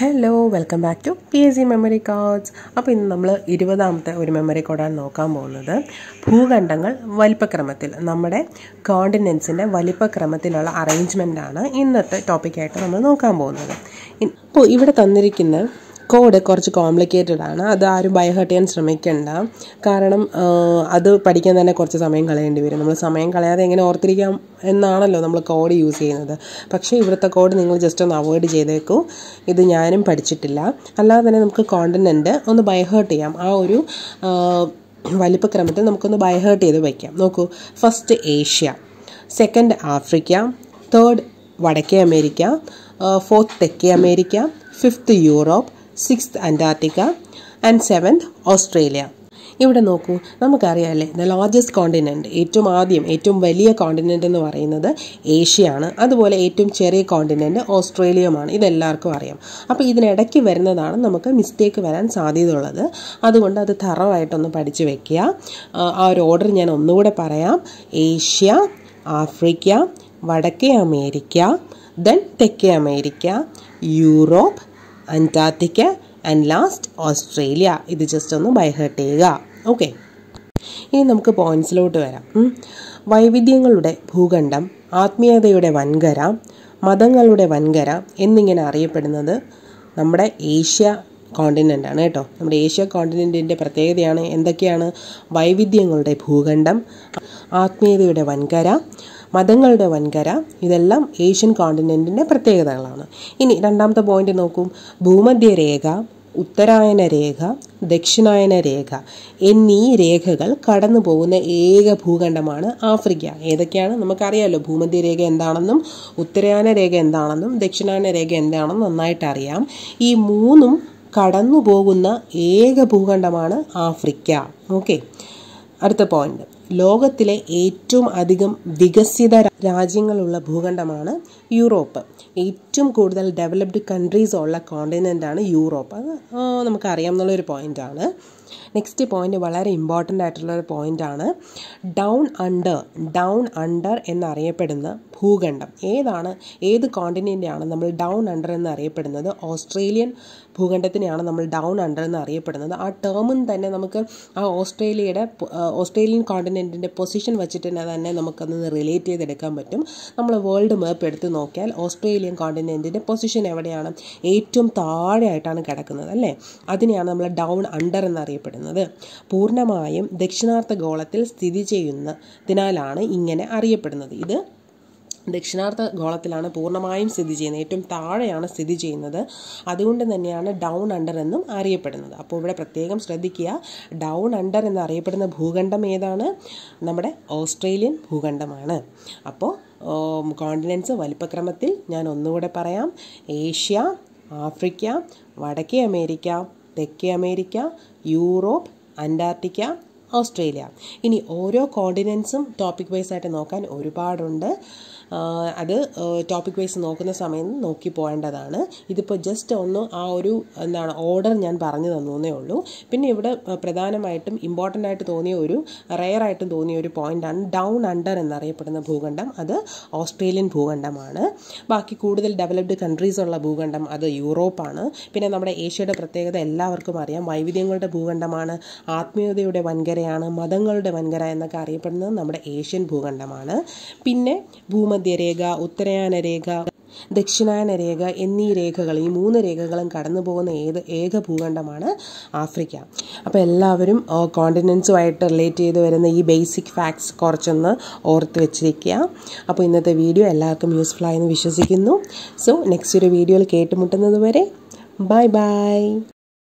Hello welcome back to P S C memory cards അപ്പോൾ ഇന്ന് നമ്മൾ ഇരുപതാമത്തെ ഒരു മെമ്മറി കോഡാണ് നോക്കാൻ പോകുന്നത് ഭൂഖണ്ഡങ്ങൾ വലിപ്പക്രമത്തിൽ നമ്മുടെ കോണ്ടിനെൻസിൻ്റെ വലിപ്പക്രമത്തിലുള്ള അറേഞ്ച്മെൻ്റാണ് ഇന്നത്തെ ടോപ്പിക്കായിട്ട് നമ്മൾ നോക്കാൻ പോകുന്നത് ഇപ്പോൾ ഇവിടെ തന്നിരിക്കുന്ന കോഡ് കുറച്ച് കോംപ്ലിക്കേറ്റഡ് ആണ് അത് ആരും ബൈഹേർട്ട് ചെയ്യാൻ ശ്രമിക്കണ്ട കാരണം ആ, അത് പഠിക്കാൻ തന്നെ കുറച്ച് സമയം കളയേണ്ടി വരും നമ്മൾ സമയം കളയാതെ എങ്ങനെ ഓർത്തിരിക്കാം എന്നാണല്ലോ നമ്മൾ കോഡ് യൂസ് ചെയ്യുന്നത് പക്ഷേ ഇവിടുത്തെ കോഡ് നിങ്ങൾ ജസ്റ്റ് ഒന്ന് അവോയ്ഡ് ചെയ്തേക്കൂ ഇത് ഞാനും പഠിച്ചിട്ടില്ല അല്ലാതെ തന്നെ നമുക്ക് കോണ്ടിനെൻ്റ് ഒന്ന് ബൈഹേർട്ട് ചെയ്യാം ആ ഒരു ആ, വലിപ്പക്രമത്തിൽ നമുക്കൊന്ന് ബൈഹേർട്ട് ചെയ്ത് വയ്ക്കാം നോക്കൂ first Asia second Africa third വടക്കേ അമേരിക്ക ഫോർത്ത് തെക്കേ America fifth Europe sixth Antarctica and seventh Australia ഇവിടെ നോക്കൂ നമുക്കറിയാമല്ലേ ദ ലാർജസ്റ്റ് കോണ്ടിനെൻറ്റ് ഏറ്റവും ആദ്യം ഏറ്റവും വലിയ കോണ്ടിനെൻ്റ് എന്ന് പറയുന്നത് ഏഷ്യയാണ് അതുപോലെ ഏറ്റവും ചെറിയ കോണ്ടിനെൻ്റ് ഓസ്ട്രേലിയയുമാണ് ഇതെല്ലാവർക്കും അറിയാം അപ്പോൾ ഇതിനിടയ്ക്ക് വരുന്നതാണ് നമുക്ക് മിസ്റ്റേക്ക് വരാൻ സാധ്യതയുള്ളത് അതുകൊണ്ട് അത് തറവായിട്ടൊന്ന് പഠിച്ചു വെക്കുക ആ, ആ ഒരു ഓർഡർ ഞാൻ ഒന്നുകൂടെ പറയാം ഏഷ്യ ആഫ്രിക്ക വടക്കേ അമേരിക്ക ദെൻ തെക്കേ America Europe Antarctica and last Australia ഇത് ജസ്റ്റ് ഒന്ന് ബൈഹേർട്ട് ചെയ്യുക ഓക്കെ ഇനി നമുക്ക് പോയിന്റ്സിലോട്ട് വരാം ഉം. വൈവിധ്യങ്ങളുടെ ഭൂഖണ്ഡം ആത്മീയതയുടെ വൻകര മതങ്ങളുടെ വൻകര എന്നിങ്ങനെ അറിയപ്പെടുന്നത് നമ്മുടെ ഏഷ്യ കോണ്ടിനെൻ്റ് ആണ് കേട്ടോ നമ്മുടെ ഏഷ്യ കോണ്ടിനെൻറ്റിൻ്റെ പ്രത്യേകതയാണ് എന്തൊക്കെയാണ് വൈവിധ്യങ്ങളുടെ ഭൂഖണ്ഡം ആത്മീയതയുടെ വൻകര മതങ്ങളുടെ വൻകര ഇതെല്ലാം ഏഷ്യൻ കോണ്ടിനെൻറ്റിൻ്റെ പ്രത്യേകതകളാണ് ഇനി രണ്ടാമത്തെ പോയിന്റ് നോക്കൂ ഭൂമധ്യരേഖ ഉത്തരായന രേഖ ദക്ഷിണായന രേഖ എന്നീ രേഖകൾ കടന്നു പോകുന്ന ഏക ഭൂഖണ്ഡമാണ് ആഫ്രിക്ക ഏതൊക്കെയാണ് നമുക്കറിയാമല്ലോ ഭൂമധ്യരേഖ എന്താണെന്നും ഉത്തരായന രേഖ എന്താണെന്നും ദക്ഷിണായന രേഖ എന്താണെന്നും നന്നായിട്ട് അറിയാം ഈ മൂന്നും കടന്നു പോകുന്ന ഏക ഭൂഖണ്ഡമാണ് ആഫ്രിക്ക ഓക്കെ അടുത്ത പോയിന്റ് ലോകത്തിലെ ഏറ്റവും അധികം വികസിത രാ- രാജ്യങ്ങളുള്ള ഭൂഖണ്ഡമാണ് യൂറോപ്പ് ഏറ്റവും കൂടുതൽ ഡെവലപ്ഡ് കൺട്രീസ് ഉള്ള കോണ്ടിനെൻ്റ് ആണ് യൂറോപ്പ് അത് ആ, നമുക്കറിയാം എന്നുള്ളൊരു പോയിൻ്റാണ് നെക്സ്റ്റ് പോയിന്റ് വളരെ ഇമ്പോർട്ടൻ്റ് ആയിട്ടുള്ള ഒരു പോയിൻ്റാണ് ഡൗൺ അണ്ടർ ഡൗൺ അണ്ടർ എന്നറിയപ്പെടുന്ന ഭൂഖണ്ഡം ഏതാണ് ഏത് കോണ്ടിനെൻ്റാണ് നമ്മൾ ഡൗൺ അണ്ടർ എന്ന് അറിയപ്പെടുന്നത് ഓസ്ട്രേലിയൻ ഭൂഖണ്ഡത്തിനെയാണ് നമ്മൾ ഡൗൺ അണ്ടർ എന്ന് അറിയപ്പെടുന്നത് ആ ടേമും തന്നെ നമുക്ക് ആ ഓസ്ട്രേലിയയുടെ പൊ- ആ, ഓസ്ട്രേലിയൻ കോണ്ടിനെൻറ്റിൻ്റെ പൊസിഷൻ വെച്ചിട്ട് തന്നെ തന്നെ നമുക്കൊന്ന് റിലേറ്റ് ചെയ്തെടുക്കാൻ പറ്റും നമ്മൾ വേൾഡ് മാപ്പ് എടുത്ത് നോക്കിയാൽ ഓസ്ട്രേലിയൻ കോണ്ടിനെൻറ്റിൻ്റെ പൊസിഷൻ എവിടെയാണ് ഏറ്റവും താഴെയായിട്ടാണ് കിടക്കുന്നത് അല്ലേ അതിനെയാണ് നമ്മൾ ഡൗൺ അണ്ടർ എന്നറിയപ്പെടുന്നത് പൂർണ്ണമായും ദക്ഷിണാർത്ഥ ഗോളത്തിൽ സ്ഥിതി ചെയ്യുന്നതിനാലാണ് ഇങ്ങനെ അറിയപ്പെടുന്നത് ഇത് ദക്ഷിണാർത്ഥ ഗോളത്തിലാണ് പൂർണ്ണമായും സ്ഥിതി ചെയ്യുന്നത് ഏറ്റവും താഴെയാണ് സ്ഥിതി ചെയ്യുന്നത് അതുകൊണ്ട് തന്നെയാണ് ഡൗൺ അണ്ടർ എന്നും അറിയപ്പെടുന്നത് അപ്പോൾ ഇവിടെ പ്രത്യേകം ശ്രദ്ധിക്കുക ഡൗൺ അണ്ടർ എന്നറിയപ്പെടുന്ന ഭൂഖണ്ഡം ഏതാണ് നമ്മുടെ ഓസ്ട്രേലിയൻ ഭൂഖണ്ഡമാണ് അപ്പോൾ കോണ്ടിനെൻസ് വലിപ്പക്രമത്തിൽ ഞാൻ ഒന്നുകൂടെ പറയാം ഏഷ്യ ആഫ്രിക്ക വടക്കേ അമേരിക്ക തെക്കേ അമേരിക്ക യൂറോപ്പ് അന്റാർട്ടിക്ക ഓസ്ട്രേലിയ ഇനി ഓരോ കോണ്ടിനെൻസും ടോപ്പിക് വൈസ് ആയിട്ട് നോക്കാൻ ഒരുപാടുണ്ട് ആഹ് അത് ടോപ്പിക് വൈസ് നോക്കുന്ന സമയം നോക്കി പോകേണ്ടതാണ് ഇതിപ്പോൾ ജസ്റ്റ് ഒന്ന് ആ ഒരു എന്താണ് ഓർഡർ ഞാൻ പറഞ്ഞു തന്നേ ഉള്ളൂ പിന്നെ ഇവിടെ ആ, പ്രധാനമായിട്ടും ഇമ്പോർട്ടൻ്റ് ആയിട്ട് തോന്നിയ ഒരു റെയർ ആയിട്ടും തോന്നിയ ഒരു പോയിന്റാണ് ഡൗൺ അണ്ടർ എന്നറിയപ്പെടുന്ന ഭൂഖണ്ഡം അത് ഓസ്ട്രേലിയൻ ഭൂഖണ്ഡമാണ് ബാക്കി കൂടുതൽ ഡെവലപ്ഡ് കൺട്രീസ് ഉള്ള ഭൂഖണ്ഡം അത് യൂറോപ്പാണ് പിന്നെ നമ്മുടെ ഏഷ്യയുടെ പ്രത്യേകത എല്ലാവർക്കും അറിയാം വൈവിധ്യങ്ങളുടെ ഭൂഖണ്ഡമാണ് ആത്മീയതയുടെ വൻകരയാണ് മതങ്ങളുടെ വൻകര എന്നൊക്കെ അറിയപ്പെടുന്നത് നമ്മുടെ ഏഷ്യൻ ഭൂഖണ്ഡമാണ് പിന്നെ ഭൂമധ്യരേഖ ഉത്തരായന രേഖ ദക്ഷിണായന രേഖ എന്നീ രേഖകൾ ഈ മൂന്ന് രേഖകളും കടന്നു പോകുന്ന ഏത് ഏക ഭൂഖണ്ഡമാണ് ആഫ്രിക്ക അപ്പോൾ എല്ലാവരും കോണ്ടിനെൻസുമായിട്ട് റിലേറ്റ് ചെയ്ത് വരുന്ന ഈ ബേസിക് ഫാക്ട്സ് കുറച്ചൊന്ന് ഓർത്ത് വെച്ചിരിക്കുക അപ്പോൾ ഇന്നത്തെ വീഡിയോ എല്ലാവർക്കും യൂസ്ഫുൾ ആയെന്ന് വിശ്വസിക്കുന്നു സോ നെക്സ്റ്റ് ഒരു വീഡിയോയിൽ കേട്ടുമുട്ടുന്നത് വരെ ബൈ ബൈ